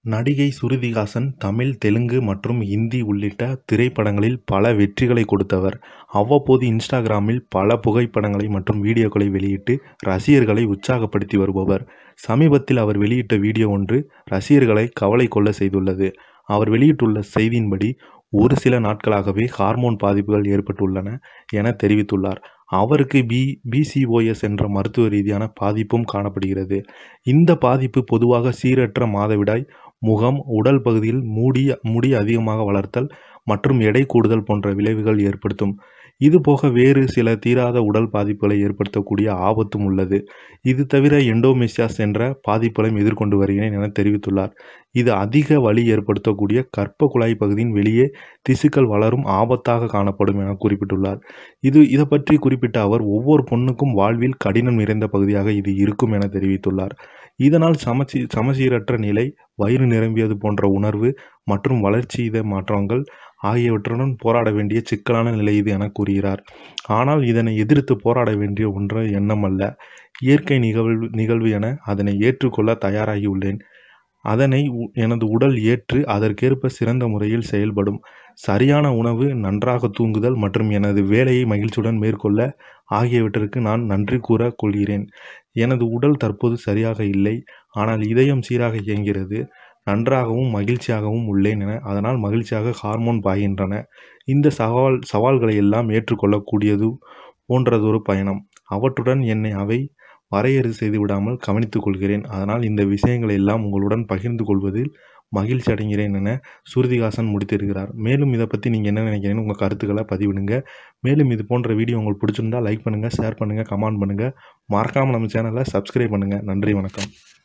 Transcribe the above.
நடிகை சுருதிஹாசன் தமிழ், தெலுங்கு மற்றும் இந்தி உள்ளிட்ட திரைப்படங்களில் பல வெற்றிகளை கொடுத்தவர். அவ்வப்போது இன்ஸ்டாகிராமில் பல புகைப்படங்களை மற்றும் வீடியோக்களை வெளியிட்டு ரசிகர்களை உற்சாகப்படுத்தி வருபவர். சமீபத்தில் அவர் வெளியிட்ட வீடியோ ஒன்று ரசிகர்களை கவலை கொள்ள செய்துள்ளது. அவர் வெளியிட்டுள்ள செய்தியின்படி, ஒரு சில நாட்களாகவே ஹார்மோன் பாதிப்புகள் ஏற்பட்டுள்ளன என தெரிவித்துள்ளார். அவருக்கு பி. பிசிஓஎஸ் என்ற மருத்துவ ரீதியான பாதிப்பும் காணப்படுகிறது. இந்த பாதிப்பு பொதுவாக சீரற்ற மாதவிடாய், முகம், உடல் பகுதியில் முடி அதிகமாக வளர்தல் மற்றும் எடை கூடுதல் போன்ற விளைவுகளை ஏற்படுத்தும். இதுபோக வேறு சில தீராத உடல் பாதிப்புகளை ஏற்படுத்தக்கூடிய ஆபத்தும் உள்ளது. இது தவிர எண்டோமெட்ரியாசிஸ் என்ற பாதிப்பையும் எதிர்கொண்டு வருகிறேன் என தெரிவித்துள்ளார். இது அதிக வலி ஏற்படுத்தக்கூடிய கர்ப்ப குழாய் பகுதியின் வெளியே திசுக்கள் வளரும் ஆபத்தாக காணப்படும் என குறிப்பிட்டுள்ளார். இதுபற்றி குறிப்பிட்ட அவர், ஒவ்வொரு பெண்ணுக்கும் வாழ்வில் கடினம் நிறைந்த பகுதியாக இது இருக்கும் என தெரிவித்துள்ளார். இதனால் சமச்சீரற்ற நிலை, வயிறு நிரம்பியது போன்ற உணர்வு மற்றும் வளர்சிதை மாற்றங்கள் ஆகியவற்றுடன் போராட வேண்டிய சிக்கலான நிலை இது என கூறுகிறார். ஆனால் இதனை எதிர்த்து போராட வேண்டிய ஒன்று எண்ணம் அல்ல. இயற்கை நிகழ்வு என அதனை ஏற்றுக் கொள்ள தயாராகி உள்ளேன். அதனை எனது உடல் ஏற்று அதற்கேற்ப சிறந்த முறையில் செயல்படும். சரியான உணவு, நன்றாக தூங்குதல் மற்றும் எனது வேலையை மகிழ்ச்சியுடன் மேற்கொள்ள ஆகியவற்றிற்கு நான் நன்றி கூறிக் கொள்கிறேன். எனது உடல் தற்போது சரியாக இல்லை. ஆனால் இதயம் சீராக இயங்குகிறது. நன்றாகவும் மகிழ்ச்சியாகவும் உள்ளேன். அதனால் மகிழ்ச்சியாக ஹார்மோன் பாய்கின்றன. இந்த சவால்களை எல்லாம் ஏற்றுக் கொள்ளக்கூடியது போன்றதொரு பயணம். அவற்றுடன் என்னை அவை வரையறை செய்துவிடாமல் கவனித்துக் கொள்கிறேன். அதனால் இந்த விஷயங்களை எல்லாம் உங்களுடன் பகிர்ந்து கொள்வதில் மகிழ்ச்சி அடைகிறேன் என சுருதிஹாசன் முடித்திருக்கிறார். மேலும் இதை பத்தி நீங்க என்ன நினைக்கிறீங்கன்னு உங்க கருத்துக்களை பதிவிடுங்க. மேலும் இது போன்ற வீடியோ உங்களுக்கு பிடிச்சிருந்தா லைக் பண்ணுங்க, ஷேர் பண்ணுங்க, கமெண்ட் பண்ணுங்க. மறக்காம நம்ம சேனலை சப்ஸ்கிரைப் பண்ணுங்க. நன்றி, வணக்கம்.